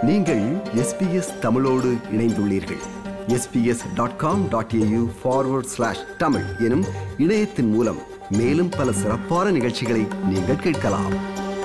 நீங்கள் எஸ்பிஎஸ் தமிழோடு இணைந்துள்ளீர்கள் SBS dot com dot AU forward slash Tamil எனும் இணையத்தின் மூலம் மேலும் பல சிறப்பான நிகழ்ச்சிகளை நீங்கள் கேட்கலாம்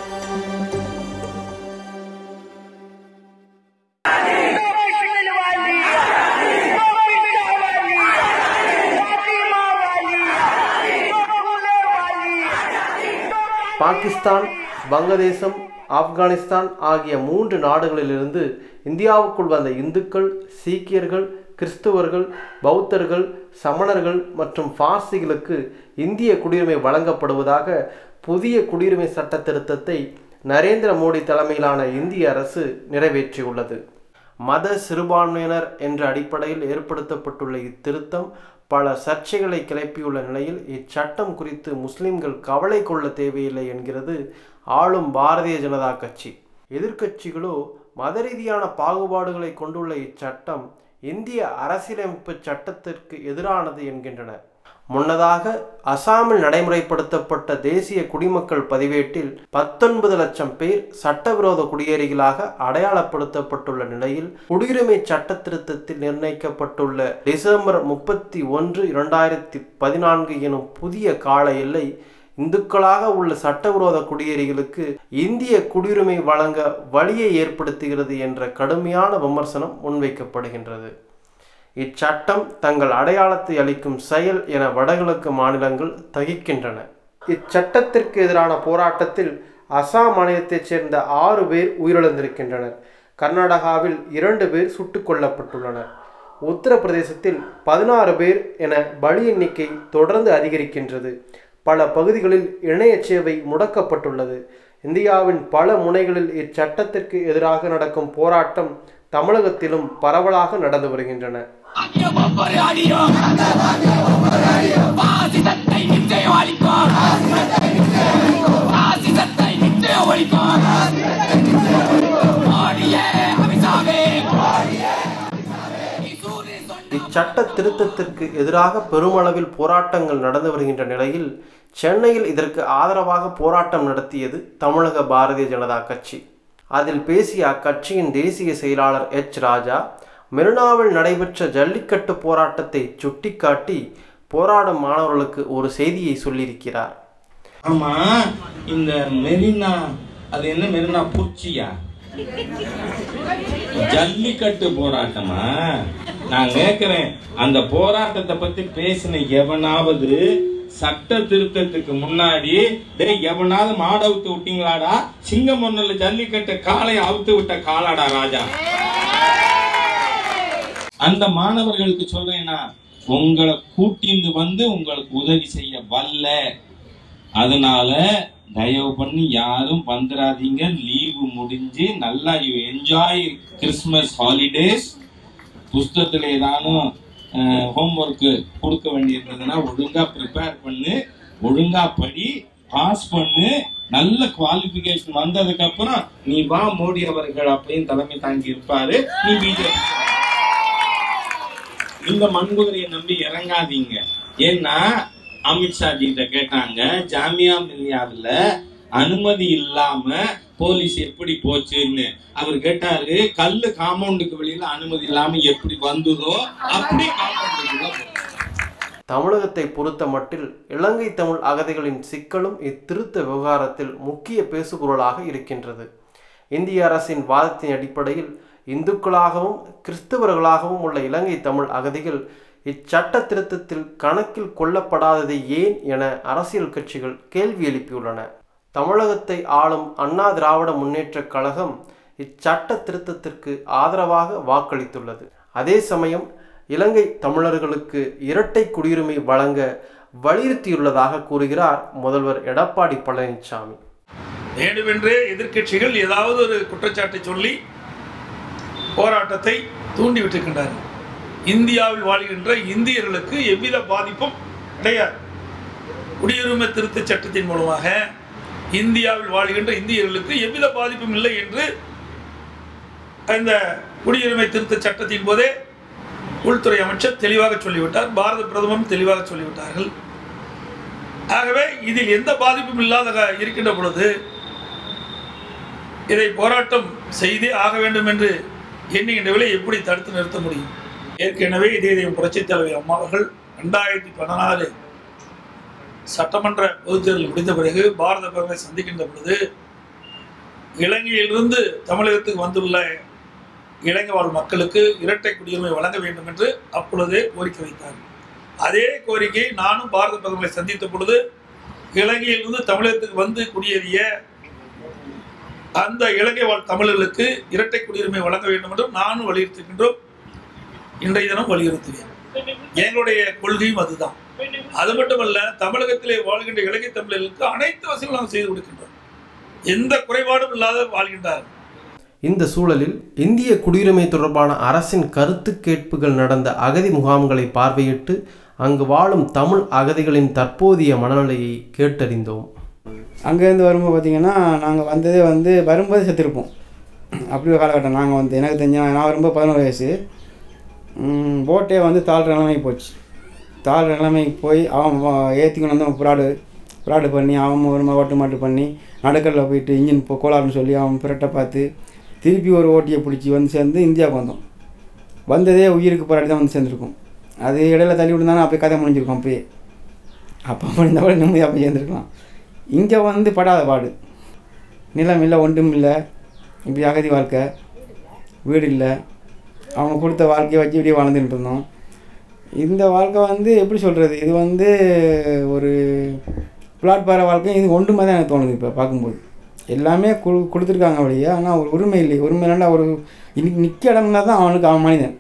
பாகிஸ்தான் வங்கதேசம் ஆப்கானிஸ்தான் ஆகிய மூன்று நாடுகளிலிருந்து இந்தியாவுக்குள் வந்த இந்துக்கள் சீக்கியர்கள் கிறிஸ்துவர்கள் பௌத்தர்கள் சமணர்கள் மற்றும் பார்சிகளுக்கு இந்திய குடியுரிமை வழங்கப்படுவதாக புதிய குடியுரிமை சட்ட திருத்தத்தை நரேந்திர மோடி தலைமையிலான இந்திய அரசு நிறைவேற்றியுள்ளது மத சிறுபான்மையினர் என்ற அடிப்படையில் ஏற்படுத்தப்பட்டுள்ள இத்திருத்தம் பல சர்ச்சைகளை கிளப்பியுள்ள நிலையில் இச்சட்டம் குறித்து முஸ்லிம்கள் கவலை கொள்ள தேவையில்லை என்கிறது ஆளும் பாரதிய ஜனதா கட்சி எதிர்க்கட்சிகளோ மத ரீதியான பாகுபாடுகளை கொண்டுள்ள இச்சட்டம் இந்திய அரசியலமைப்பு சட்டத்திற்கு எதிரானது என்கின்றனர் முன்னதாக அசாமில் நடைமுறைப்படுத்தப்பட்ட தேசிய குடிமக்கள் பதிவேட்டில் பத்தொன்பது லட்சம் பேர் சட்டவிரோத குடியேறிகளாக அடையாளப்படுத்தப்பட்டுள்ள நிலையில் குடியுரிமை சட்ட திருத்தத்தில் நிர்ணயிக்கப்பட்டுள்ள டிசம்பர் முப்பத்தி ஒன்று இரண்டாயிரத்தி பதினான்கு எனும் புதிய கால எல்லை இந்துக்களாக உள்ள சட்டவிரோத குடியேறிகளுக்கு இந்திய குடியுரிமை வழங்க வழியை ஏற்படுத்துகிறது என்ற கடுமையான விமர்சனம் முன்வைக்கப்படுகின்றது இச்சட்டம் தங்கள் அடையாளத்தை அளிக்கும் செயல் என வடகிழக்கு மாநிலங்கள் தகிக்கின்றன இச்சட்டத்திற்கு எதிரான போராட்டத்தில் அசாம் மாநிலத்தைச் சேர்ந்த ஆறு பேர் உயிரிழந்திருக்கின்றனர் கர்நாடகாவில் இரண்டு பேர் சுட்டுக் கொல்லப்பட்டுள்ளனர் உத்தரப்பிரதேசத்தில் பதினாறு பேர் என பலி எண்ணிக்கை தொடர்ந்து அதிகரிக்கின்றது பல பகுதிகளில் இணைய சேவை முடக்கப்பட்டுள்ளது இந்தியாவின் பல முனைகளில் இச்சட்டத்திற்கு எதிராக நடக்கும் போராட்டம் தமிழகத்திலும் பரவலாக நடந்து வருகின்றன பாசிசத்தை நிச்சயம் அளிப்போம் பாசிசத்தை நிச்சயம் ஒழிப்போம் மோடியே அமித்ஷாவே இச்சட்ட திருத்தத்திற்கு எதிராக பெருமளவில் போராட்டங்கள் நடந்து வருகின்ற நிலையில் சென்னையில் இதற்கு ஆதரவாக போராட்டம் நடத்தியது தமிழக பாரதிய ஜனதா கட்சி அதில் பேசிய அக்கட்சியின் தேசிய செயலாளர் எச் ராஜா மெரினாவில் நடைபெற்ற ஜல்லிக்கட்டு போராட்டத்தை சுட்டிக்காட்டி போராடும் மாணவர்களுக்கு ஒரு செய்தியை சொல்லியிருக்கிறார் ஆமா இந்த மெரினா அது என்ன மெரினா பூச்சியா ஜல்லிக்கட்டு போராட்டமா நான் கேக்குறேன் அந்த போராட்டத்தை பத்தி பேசின எவனாவது சட்ட திருத்தத்துக்கு முன்னாடி டேய் எவனாவது மாடு அவுத்து விட்டீங்களாடா சிங்கம் ஒண்ணுல ஜல்லிக்கட்டு காளை அவுத்து விட்ட காலாடா ராஜா அந்த மாணவர்களுக்கு சொல்றேன்னா உங்களை கூட்டிந்து வந்து உங்களுக்கு உதவி செய்ய வல்ல அதனால தயவு பண்ணி யாரும் வந்துடாதீங்க லீவு முடிஞ்சு நல்லா யூ என்ஜாய் கிறிஸ்மஸ் ஹாலிடேஸ் புஸ்தகத்தில் ஏதானும் ஹோம்ஒர்க்கு கொடுக்க வேண்டியிருந்ததுன்னா ஒழுங்கா ப்ரிப்பேர் பண்ணு ஒழுங்கா படி பாஸ் பண்ணு நல்ல குவாலிஃபிகேஷன் வந்ததுக்கு அப்புறம் நீ வா மோடி அவர்கள் அப்படின்னு தலைமை தாங்கி இருப்பாரு நீ பிஜேபி இந்த மண்குதிரையை நம்பி இறங்காதீங்க ஏன்னா அமித்ஷா கிட்ட கேட்டாங்க ஜாமியா மில்லியாவில் அனுமதி இல்லாம போலீஸ் எப்படி போச்சுன்னு அவர் கேட்டாரு கல்லு காம்பவுண்டுக்கு வெளியில அனுமதி இல்லாம எப்படி வந்ததோ அப்படி காம்பவுண்டுக்குள்ள போச்சு. தமிழகத்தை பொறுத்த மட்டில் இலங்கை தமிழ் அகதிகளின் சிக்கலும் இத்திருத்த விவகாரத்தில் முக்கிய பேசுபொருளாக இருக்கின்றது இந்திய அரசின் வாதத்தின் அடிப்படையில் இந்துக்களாகவும் கிறிஸ்தவர்களாகவும் உள்ள இலங்கை தமிழ் அகதிகள் இச்சட்ட திருத்தத்தில் கணக்கில் கொள்ளப்படாதது ஏன் என அரசியல் கட்சிகள் கேள்வி எழுப்பியுள்ளன தமிழகத்தை ஆளும் அண்ணா திராவிட முன்னேற்றக் கழகம் இச்சட்ட திருத்தத்திற்கு ஆதரவாக வாக்களித்துள்ளது அதே சமயம் இலங்கை தமிழர்களுக்கு இரட்டை குடியுரிமை வழங்க வலியுறுத்தியுள்ளதாக கூறுகிறார் முதல்வர் எடப்பாடி பழனிசாமி வேண்டுமென்றே எதிர்க்கட்சிகள் ஏதாவது ஒரு குற்றச்சாட்டை சொல்லி போராட்டத்தை தூண்டிவிட்டிருக்கின்றார்கள் இந்தியாவில் வாழ்கின்ற இந்தியர்களுக்கு எவ்வித பாதிப்பும் கிடையாது குடியுரிமை திருத்தச் சட்டத்தின் மூலமாக இந்தியாவில் வாழ்கின்ற இந்தியர்களுக்கு எவ்வித பாதிப்பும் இல்லை என்று இந்த குடியுரிமை திருத்தச் சட்டத்தின் போதே உள்துறை அமைச்சர் தெளிவாக சொல்லிவிட்டார் பாரத பிரதமரும் தெளிவாக சொல்லிவிட்டார்கள் ஆகவே இதில் எந்த பாதிப்பும் இல்லாத இருக்கின்ற பொழுது இதை போராட்டம் செய்தே ஆக வேண்டும் என்று எண்ணுகின்றவர்களை எப்படி தடுத்து நிறுத்த முடியும் ஏற்கனவே இதே தெய்வம் புரட்சித் தலைவர் அம்மா அவர்கள் ரெண்டாயிரத்தி பதினாலு சட்டமன்ற பொதுத் தேர்தல் முடிந்த பிறகு பாரத பிரதமரை சந்திக்கின்ற பொழுது இலங்கையிலிருந்து தமிழகத்துக்கு வந்துள்ள இலங்கை வாழ் மக்களுக்கு இரட்டை குடியுரிமை வழங்க வேண்டும் என்று அப்பொழுதே கோரிக்கை வைத்தார் அதே கோரிக்கையை நானும் பாரத பிரதமரை சந்தித்த பொழுது இலங்கையிலிருந்து தமிழகத்துக்கு வந்து குடியேறிய அந்த இலங்கை வாழ் தமிழர்களுக்கு இரட்டை குடியுரிமை வழங்க வேண்டும் என்றும் நானும் வலியுறுத்துகின்றோம் இன்றைய தினம் வலியுறுத்துவேன் எங்களுடைய கொள்கையும் அதுதான் அது மட்டுமல்ல தமிழகத்திலே வாழ்கின்ற இலங்கை தமிழர்களுக்கு அனைத்து வசதிகளும் நாம் செய்து கொடுக்கின்றோம் எந்த குறைபாடும் இல்லாத வாழ்கின்றார்கள் இந்த சூழலில் இந்திய குடியுரிமை தொடர்பான அரசின் கருத்து கேட்புகள் நடந்த அகதி முகாம்களை பார்வையிட்டு அங்கு வாழும் தமிழ் அகதிகளின் தற்போதைய மனநிலையை கேட்டறிந்தோம் அங்கேருந்து வரும்போது பார்த்தீங்கன்னா நாங்கள் வந்ததே வந்து வரும்போது செத்துருப்போம் அப்படி ஒரு காலகட்டம் நாங்கள் வந்து எனக்கு தெரிஞ்ச நான் வரும்போது பதினோரு வயசு ம், போட்டே வந்து தாழ்ற நிலைமைக்கு போச்சு தாழ்ற நிலைமைக்கு போய் அவன் ஏற்றிக்கணும் வந்து அவன் ஃப்ராடு ஃப்ராடு பண்ணி அவன் ஒரு ஓட்டு மாட்டு பண்ணி நடுக்கடலில் போயிட்டு இன்ஜின் இப்போ கோளாறுன்னு சொல்லி அவன் பிரட்டை பார்த்து திருப்பி ஒரு ஓட்டியை பிடிச்சி வந்து சேர்ந்து இந்தியாவுக்கு வந்தோம் வந்ததே உயிருக்கு போராடி தான் வந்து சேர்ந்துருக்கோம் அது இடையில தள்ளி விட்டுருந்தாலும் அப்படியே கதை முடிஞ்சிருக்கும் அப்பயே அப்போ முடிந்தவரை நிம்மதியாக போய் சேர்ந்துருக்கலாம் இங்கே வந்து படாத பாடு நிலம் இல்லை ஒன்றும் இல்லை இப்படி அகதி வாழ்க்கை வீடு இல்லை அவங்க கொடுத்த வாழ்க்கையை வச்சு இப்படியே வாழ்ந்துட்டு இருந்தோம் இந்த வாழ்க்கை வந்து எப்படி சொல்கிறது இது வந்து ஒரு பிளாட்பார வாழ்க்கை இது ஒன்றுமே தான் எனக்கு தோணுது இப்போ பார்க்கும்போது எல்லாமே கு கொடுத்துருக்காங்க வழியே ஆனால் ஒரு உரிமை இல்லை உரிமை இல்லைன்னா ஒரு இன்னைக்கு நிற்க இடம்னா தான் அவனுக்கு அவன் மனிதன்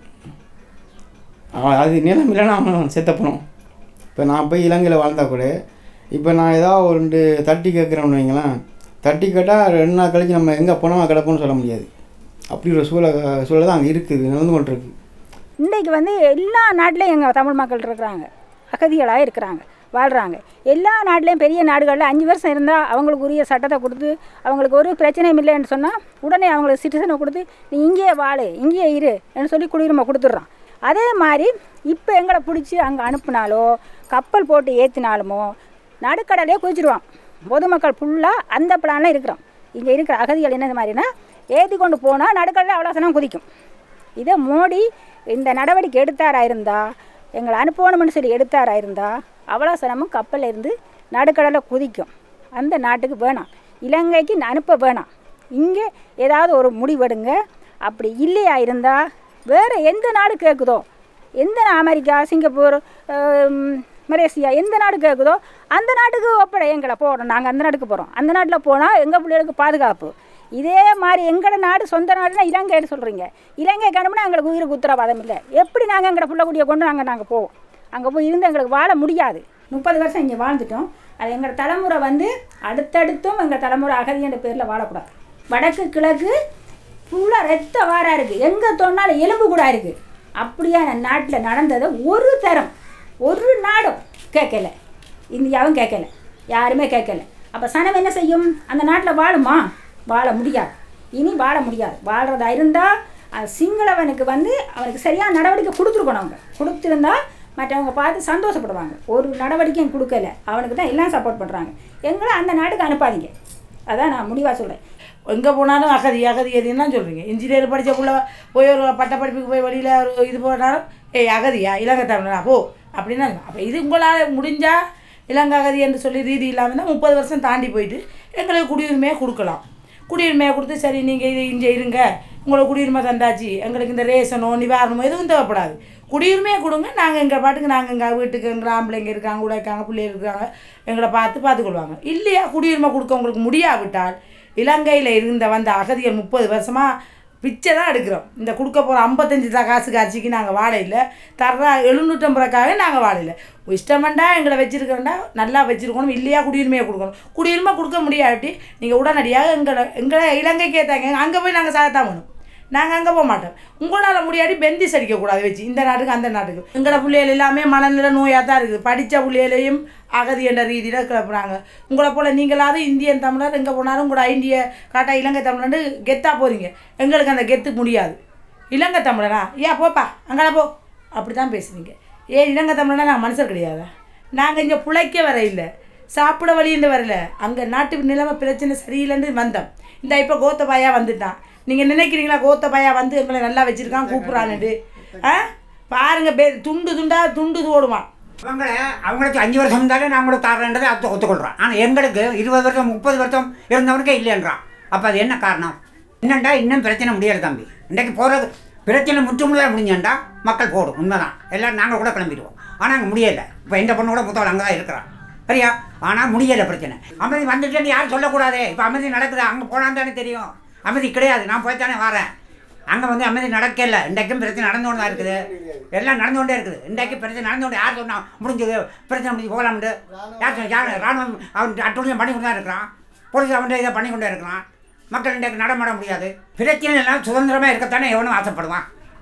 அவன் அது நிலம் இல்லைன்னா அவன் செத்தப்பணும் இப்போ நான் போய் இலங்கையில் வாழ்ந்தா கூட இப்போ நான் ஏதாவது ஒரு ரெண்டு தட்டி கேட்குறேன்னு வைங்களேன் தட்டி கேட்டால் ரெண்டு நாள் கழிச்சு நம்ம எங்கே போனோம் கிடப்போம்னு சொல்ல முடியாது அப்படி ஒரு சூழல் சூழல் தான் அங்கே இருக்குது நடந்து கொண்டிருக்கு இன்றைக்கு வந்து எல்லா நாட்டிலையும் எங்கள் தமிழ் மக்கள் இருக்கிறாங்க அகதிகளாக இருக்கிறாங்க வாழ்கிறாங்க எல்லா நாட்டிலையும் பெரிய நாடுகளில் அஞ்சு வருஷம் இருந்தால் அவங்களுக்கு உரிய சட்டத்தை கொடுத்து அவங்களுக்கு ஒரு பிரச்சனையும் இல்லைன்னு சொன்னால் உடனே அவங்களுக்கு சிட்டிசனை கொடுத்து நீ இங்கேயே வாழு இங்கேயே இரு ன்னு சொல்லி குடியுரிமை கொடுத்துட்றான் அதே மாதிரி இப்போ எங்களை பிடிச்சி அங்கே அனுப்புனாலோ கப்பல் போட்டு ஏற்றினாலுமோ நடுக்கடலே குதிச்சிடுவான் பொதுமக்கள் ஃபுல்லாக அந்த பிளானில் இருக்கிறோம் இங்கே இருக்கிற அகதிகள் என்ன மாதிரினா ஏற்றி கொண்டு போனால் நடுக்கடலில் அவ்வளோ சனம் குதிக்கும் இதை மோடி இந்த நடவடிக்கை எடுத்தாரா இருந்தா எங்களை அனுப்பணும்னு சொல்லி எடுத்தாரா இருந்தா அவ்வளோ சனமும் கப்பல்ல இருந்து நடுக்கடலில் குதிக்கும் அந்த நாட்டுக்கு வேணாம் இலங்கைக்கு அனுப்ப வேணாம் இங்கே ஏதாவது ஒரு முடிவெடுங்க அப்படி இல்லையா இருந்தால் வேறு எந்த நாடு கேட்குதோ எந்த நா- அமெரிக்கா சிங்கப்பூர் ஹம், மலேசியா எந்த நாடு கேட்குதோ அந்த நாட்டுக்கு ஒப்படை எங்களை போகிறோம் நாங்கள் அந்த நாட்டுக்கு போகிறோம் அந்த நாட்டில் போனால் எங்கள் பிள்ளைகளுக்கு பாதுகாப்பு இதே மாதிரி எங்களோட நாடு சொந்த நாடுனா இலங்கைன்னு சொல்கிறீங்க இலங்கைக்கு அனுப்புனா எங்களுக்கு உயிருக்கு உத்தரவாதம் இல்லை எப்படி நாங்கள் எங்களோட பிள்ளைக்குடியை கொண்டு நாங்கள் நாங்கள் போவோம் அங்கே போய் இருந்து எங்களுக்கு வாழ முடியாது முப்பது வருஷம் இங்கே வாழ்ந்துட்டோம் அது எங்களோட தலைமுறை வந்து அடுத்தடுத்தும் எங்கள் தலைமுறை அகதி என்ற பேரில் வாழக்கூடாது வடக்கு கிழக்கு ஃபுல்லாக ரத்த வாரா இருக்குது எங்கே தோணாலும் எலும்பு கூட இருக்குது அப்படியான நாட்டில் நடந்ததை ஒரு தரம் ஒரு நாடும் கேட்கல இந்தியாவும் கேட்கல யாருமே கேட்கல அப்போ சனம் என்ன செய்யும் அந்த நாட்டில் வாழுமா வாழ முடியாது இனி வாழ முடியாது வாழ்கிறதா இருந்தால் சிங்களவனுக்கு வந்து அவனுக்கு சரியான நடவடிக்கை கொடுத்துருக்கணும் அவங்க கொடுத்துருந்தா மற்றவங்க பார்த்து சந்தோஷப்படுவாங்க ஒரு நடவடிக்கையும் கொடுக்கல அவனுக்கு தான் எல்லாம் சப்போர்ட் பண்ணுறாங்க எங்களை அந்த நாட்டுக்கு அனுப்பாதீங்க அதான் நான் முடிவாக சொல்கிறேன் எங்கே போனாலும் அகதி அகதி எதுன்னு தான் சொல்கிறீங்க இன்ஜினியர் படித்த புள்ள போய் ஒரு பட்ட படிப்புக்கு போய் வெளியில் ஒரு இது போனாலும் ஏய் அகதியா இலங்கை தமிழனா போ அப்படின்னா அப்போ இது உங்களால் முடிஞ்சால் இலங்கை அகதி என்று சொல்லி ரீதி இல்லாமல் தான் முப்பது வருஷம் தாண்டி போயிட்டு எங்களுக்கு குடியுரிமையை கொடுக்கலாம் குடியுரிமையை கொடுத்து சரி நீங்கள் இது இங்கே இருங்க உங்களுக்கு குடியுரிமை தந்தாச்சு எங்களுக்கு இந்த ரேஷனோ நிவாரணமோ எதுவும் தேவைப்படாது குடியுரிமையை கொடுங்க நாங்கள் எங்கள் பாட்டுக்கு நாங்கள் எங்கள் வீட்டுக்கு எங்கள் ஆம்பளைங்க இருக்காங்க கூட இருக்காங்க பிள்ளைங்க இருக்காங்க எங்களை பார்த்து பார்த்துக்கொள்வாங்க இல்லையா குடியுரிமை கொடுக்க உங்களுக்கு முடியாவிட்டால் இலங்கையில் இருந்த வந்த அகதிகள் முப்பது வருஷமாக பிச்சை தான் எடுக்கிறோம் இந்த கொடுக்க போகிற ஐம்பத்தஞ்சு தான் காசு காட்சிக்கு நாங்கள் வாழையில் தர்றா எழுநூற்றம்பது ரூபாய்க்காக நாங்கள் வாழையில் இஷ்டமண்டா எங்களை வச்சுருக்கிறோண்டா நல்லா வச்சுருக்கணும் இல்லையா குடியுரிமையை கொடுக்கணும் குடியுரிமை கொடுக்க முடியாட்டி நீங்கள் உடனடியாக எங்களை எங்களை இலங்கைக்கே தாங்க அங்கே போய் நாங்கள் சாகத்தான் வேணும் நாங்கள் அங்கே போக மாட்டோம் உங்களால் முடியாட்டி பெந்திஸ் அடிக்கக்கூடாது வச்சு இந்த நாட்டுக்கு அந்த நாட்டுக்கு எங்களோட பிள்ளைகள் எல்லாமே மனநிலை நோயாக தான் இருக்குது படித்த பிள்ளைகளையும் அகதி என்ற ரீதியில் கிளப்புறாங்க உங்களை போல் நீங்களாவது இந்தியன் தமிழர் எங்கே போனாலும் உங்களோட ஐந்திய காட்டா இலங்கை தமிழர்னு கெத்தாக போகிறீங்க எங்களுக்கு அந்த கெத்து முடியாது இலங்கை தமிழனா ஏன் போப்பா அங்கே போ அப்படி தான் பேசுறீங்க ஏன் இலங்கை தமிழனா நான் மனுஷர் கிடையாதா நாங்கள் இங்கே பிழைக்க வர இல்லை சாப்பிட வழியிருந்து வரல அங்கே நாட்டு நிலைமை பிரச்சனை சரியில்லைன்னு வந்தோம் இந்த இப்போ கோத்தபாயா வந்துட்டான் நீங்கள் நினைக்கிறீங்களா கோத்த பையா வந்து எங்களை நல்லா வச்சுருக்கான் கூப்பிட்றான்னுட்டு ஆ பாருங்க பே துண்டு துண்டா துண்டு ஓடுவான் அவங்கள அவங்களுக்கு அஞ்சு வருஷம் இருந்தாலே நான் கூட தரேன்றதை அத்தை ஒத்துக்கொள்கிறேன் ஆனால் எங்களுக்கு இருபது வருஷம் முப்பது வருஷம் இருந்தவனுக்கே இல்லைன்றான் அப்போ அது என்ன காரணம் என்னண்டா இன்னும் பிரச்சனை முடியாது தம்பி இன்றைக்கு போகிறது பிரச்சனை முற்றுமுழுதாக முடிஞ்சாண்டா மக்கள் போடும் உண்மைதான் எல்லோரும் நாங்கள் கூட கிளம்பிடுவோம் ஆனால் அங்கே முடியலை இப்போ எந்த பொண்ணு கூட மூத்தவள் அங்கே தான் இருக்கிறான் சரியா ஆனால் முடியலை பிரச்சனை அமைதி வந்துட்டேன்னு யாரும் சொல்லக்கூடாதே இப்போ அமைதி நடக்குது அங்கே போனால் தானே தெரியும் அமைதி கிடையாது நான் போய் தானே வரேன் அங்கே வந்து அமைதி நடக்கல இன்றைக்கும் பிரச்சனை நடந்து கொண்டு தான் இருக்குது எல்லாம் நடந்து கொண்டே இருக்குது இன்றைக்கு பிரச்சனை நடந்து கொண்டு யார் சொன்னா முடிஞ்சது பிரச்சனை முடிஞ்சு போகலாம்னு யார் சொன்னா யார் ராணுவம் அவன் அட்டுழியம் பண்ணி கொண்டு தான் இருக்கிறான் போலீஸ் அவன்கிட்ட இதை பண்ணி கொண்டே இருக்கிறான் மக்கள் இன்றைக்கு நடமாட முடியாது பிரச்சனை எல்லாம் சுதந்திரமாக இருக்கத்தானே எவனும் ஆசைப்படுவான்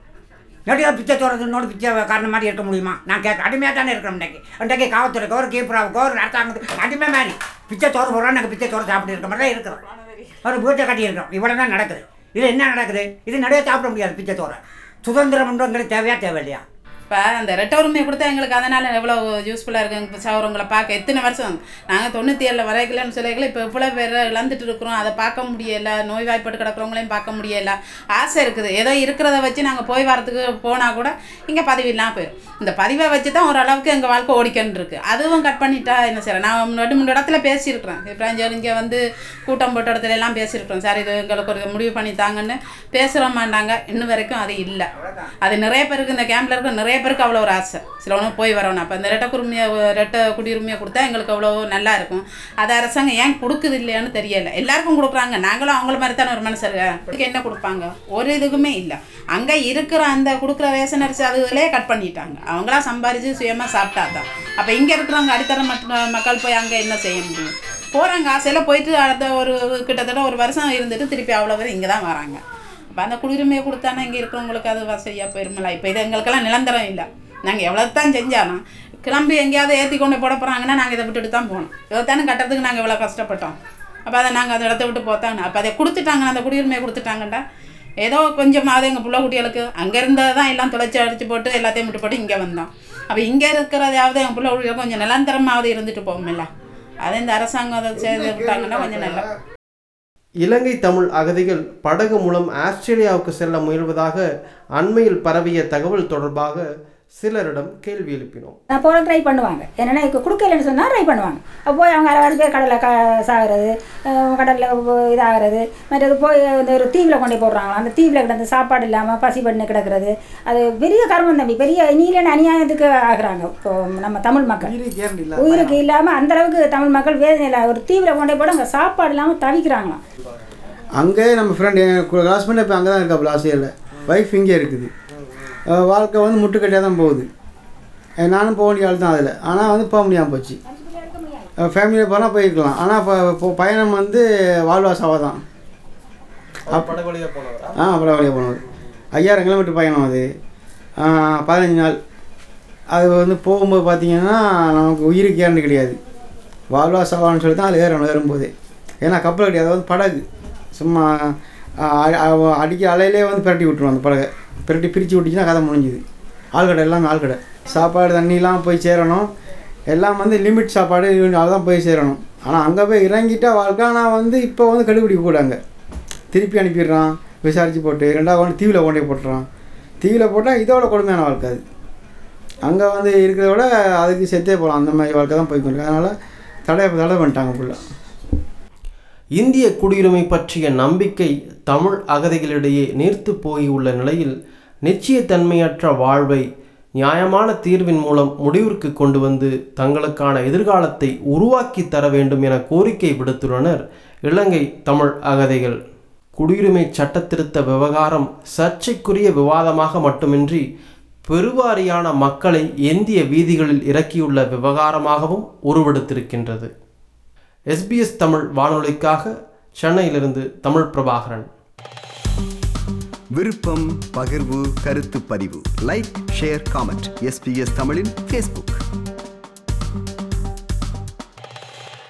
நடிகை பிச்சை தோறது இன்னொரு பிச்சை காரணம் மாதிரி இருக்க முடியுமா நான் கேட்க அடிமையாக தானே இருக்கிறோம் இன்றைக்கு இன்றைக்கு காவல்துறைக்கோ ஒரு கீப்பராவுக்கோ ஒரு அரசாங்கத்துக்கு அடிமை மாதிரி பிச்சை தோறு போடுறோம் நாங்கள் பிச்சை தோறு சாப்பிட்டு இருக்க மாதிரி தான் இருக்கிறோம் ஒரு வீட்டை கட்டியிருக்கிறோம் இவ்வளோ தான் நடக்குது இது என்ன நடக்குது இது நிறைய சாப்பிட முடியாது பிச்சை தோறை சுதந்திரம்ன்றங்கிறது தேவையா தேவையில்லையா இப்போ அந்த ரெட்ட உரிமையை கொடுத்தா எங்களுக்கு அதனால் எவ்வளோ யூஸ்ஃபுல்லாக இருக்குங்க இப்போ சவரங்களை பார்க்க எத்தனை வருஷம் நாங்கள் தொண்ணூற்றி ஏழில் வரைக்கலன்னு சொல்லிக்கல இப்போ இவ்வளோ பேர் இழந்துட்டு இருக்கிறோம் அதை பார்க்க முடியல நோய்வாய்ப்பட்டு கிடக்கிறவங்களையும் பார்க்க முடியல ஆசை இருக்குது ஏதோ இருக்கிறத வச்சு நாங்கள் போய் வரத்துக்கு போனால் கூட இங்கே பதிவு இல்லாமல் போயிடும் இந்த பதிவை வச்சு தான் ஓரளவுக்கு எங்கள் வாழ்க்கை ஓடிக்கன்னு இருக்குது அதுவும் கட் பண்ணிட்டா என்ன செய்யறேன் நான் ரெண்டு மூணு இடத்துல பேசியிருக்கிறேன் இப்போ இங்கே வந்து கூட்டம் போட்ட இடத்துல எல்லாம் பேசியிருக்கிறோம் சார் இது எங்களுக்கு ஒரு முடிவு பண்ணி தாங்கன்னு பேசுகிற மாட்டாங்க இன்னும் வரைக்கும் அது இல்லை அது நிறைய பேருக்கு இந்த கேம்பில் இருக்க நிறைய பேருக்கு அவ்வளோ ஒரு ஆசை சில ஒன்று போய் வரணும் அப்போ இந்த ரெட்டை குருமையை ரெட்டை குடியுரிமையை கொடுத்தா எங்களுக்கு அவ்வளோ நல்லா இருக்கும் அது அரசாங்கம் ஏன் கொடுக்குது இல்லையான்னு தெரியல எல்லாருக்கும் கொடுக்குறாங்க நாங்களும் அவங்கள மாதிரி தானே ஒரு மனுஷர் இதுக்கு என்ன கொடுப்பாங்க ஒரு இதுக்குமே இல்லை அங்கே இருக்கிற அந்த கொடுக்குற ரேஷன் அரிசி அதுகளே கட் பண்ணிட்டாங்க அவங்களா சம்பாரித்து சுயமாக சாப்பிட்டா தான் அப்போ இங்கே இருக்கிறவங்க அடித்தர மற்ற மக்கள் போய் அங்கே என்ன செய்ய முடியும் போகிறாங்க ஆசையில் போயிட்டு அடுத்த ஒரு கிட்டத்தட்ட ஒரு வருஷம் இருந்துட்டு திருப்பி அவ்வளோ பேர் இங்கே தான் வராங்க அப்போ அந்த குடியுரிமையை கொடுத்தானே இங்கே இருக்கிறவங்களுக்கு அது வசதியாக போயிருமில்ல இப்போ இது எங்களுக்கெல்லாம் நிரந்தரம் இல்லை நாங்கள் எவ்வளோ தான் செஞ்சாலும் கிளம்பி எங்கேயாவது ஏற்றி கொண்டு போட போகிறாங்கன்னா நாங்கள் இதை விட்டுட்டு தான் போகணும் இதைத்தானே கட்டுறதுக்கு நாங்கள் இவ்வளோ கஷ்டப்பட்டோம் அப்போ அதை நாங்கள் அந்த இடத்த விட்டு போத்தாங்க அப்போ அதை கொடுத்துட்டாங்க அந்த குடியுரிமையை கொடுத்துட்டாங்கண்டா ஏதோ கொஞ்சமாவது எங்கள் புள்ள குட்டிகளுக்கு அங்கே இருந்தது தான் எல்லாம் தொலைச்சி அடிச்சு போட்டு எல்லாத்தையும் விட்டு போட்டு இங்கே வந்தோம் அப்போ இங்கே இருக்கிறதாவது எங்கள் புள்ள குட்டிகள் கொஞ்சம் நிரந்தரமாவது இருந்துட்டு போகுமில்ல அதை இந்த அரசாங்கம் அதை செய்து விட்டாங்கன்னா கொஞ்சம் நல்லா இலங்கை தமிழ் அகதிகள் படகு மூலம் ஆஸ்திரேலியாவுக்கு செல்ல முயல்வதாக அண்மையில் பரவிய தகவல் தொடர்பாக சிலரிடம் கேள்வி எழுப்பினோம் நான் போக ட்ரை பண்ணுவாங்க என்னென்னா இப்போ கொடுக்கலன்னு சொன்னால் ட்ரை பண்ணுவாங்க அப்போ போய் அவங்க அரை பேர் கடலில் க சாகிறது கடலில் இதாகிறது மற்றது போய் இந்த ஒரு தீவில் கொண்டு போய் போடுறாங்களா அந்த தீவில் கிடந்து சாப்பாடு இல்லாமல் பசி பண்ணி கிடக்கிறது அது பெரிய கர்மம் தம்பி பெரிய நீலன் அநியாயத்துக்கு ஆகுறாங்க இப்போ நம்ம தமிழ் மக்கள் உயிருக்கு இல்லாமல் அந்த அளவுக்கு தமிழ் மக்கள் வேதனையில் ஒரு தீவில் கொண்டு போய் போட அங்கே சாப்பாடு இல்லாமல் தவிக்கிறாங்களாம் அங்கே நம்ம ஃப்ரெண்டு கிளாஸ்மேட் இப்போ அங்கே தான் இருக்காப்புல ஆசையில் ஒய்ஃப் இங்கே இருக்குது அஹ் வாழ்க்கை வந்து முட்டுக்கட்டியாக தான் போகுது அஹ் நானும் போக வேண்டிய ஆள் தான் அதில் ஆனால் வந்து போக முடியாமல் போச்சு ஃபேமிலியில் போனால் போயிருக்கலாம் ஆனால் இப்போ இப்போ பயணம் வந்து வாழ்வாசாவாக தான் படகு வழியாக போனவரா ஆ அப்புறம் வழியாக போனது ஐயாயிரம் கிலோமீட்டர் பயணம் அது ஆ, பதினஞ்சு நாள் அது வந்து போகும்போது பார்த்தீங்கன்னா நமக்கு உயிருக்கு ஏறணும் கிடையாது வாழ்வா சவான்னு சொல்லி தான் அது ஏறணும் ஏறும்போது ஏன்னா கப்பல் கிடையாது அது வந்து படகு சும்மா ஆ, அ- அ- அடிக்க அலையிலே வந்து பிரட்டி விட்டுருவோம் அந்த படகை பிரட்டி பிரித்து விட்டுச்சுன்னா கதை முடிஞ்சுது ஆள்கடை எல்லாம் ஆள்கடை சாப்பாடு தண்ணிலாம் போய் சேரணும் எல்லாம் வந்து லிமிட் சாப்பாடு அதுதான் போய் சேரணும் ஆனால் அங்கே போய் இறங்கிட்டா வாழ்க்கை ஆனால் வந்து இப்போ வந்து கண்டுபிடிக்க கூடாங்க திருப்பி அனுப்பிடுறான் விசாரித்து போட்டு ரெண்டாவது கொண்டு தீவில் கொண்டு போய் போட்டுறான் தீவில் போட்டால் இதோட கொடுமையான வாழ்க்கை அது அங்கே வந்து இருக்கிறத விட அதுக்கு செத்தே போகலாம் அந்த மாதிரி வாழ்க்கை தான் போய்க்கொண்டு அதனால் தடை தடை பண்ணிட்டாங்க ஃபுல்லாக இந்திய குடியுரிமை பற்றிய நம்பிக்கை தமிழ் அகதிகளிடையே நீர்த்து போயுள்ள நிலையில் நிச்சயத்தன்மையற்ற வாழ்வை நியாயமான தீர்வின் மூலம் முடிவிற்கு கொண்டு வந்து தங்களுக்கான எதிர்காலத்தை உருவாக்கி தர வேண்டும் என கோரிக்கை விடுத்துள்ளனர் இலங்கை தமிழ் அகதிகள் குடியுரிமை சட்டத்திருத்த விவகாரம் சர்ச்சைக்குரிய விவாதமாக மட்டுமின்றி பெருவாரியான மக்களை இந்திய வீதிகளில் இறக்கியுள்ள விவகாரமாகவும் உருவெடுத்திருக்கின்றது எஸ்பிஎஸ் தமிழ் வானொலிக்காக சென்னையிலிருந்து தமிழ் பிரபாகரன் விருப்பம் பகிர்வு கருத்து பதிவு லைக் ஷேர் காமெண்ட் எஸ்பிஎஸ் தமிழின் ஃபேஸ்புக்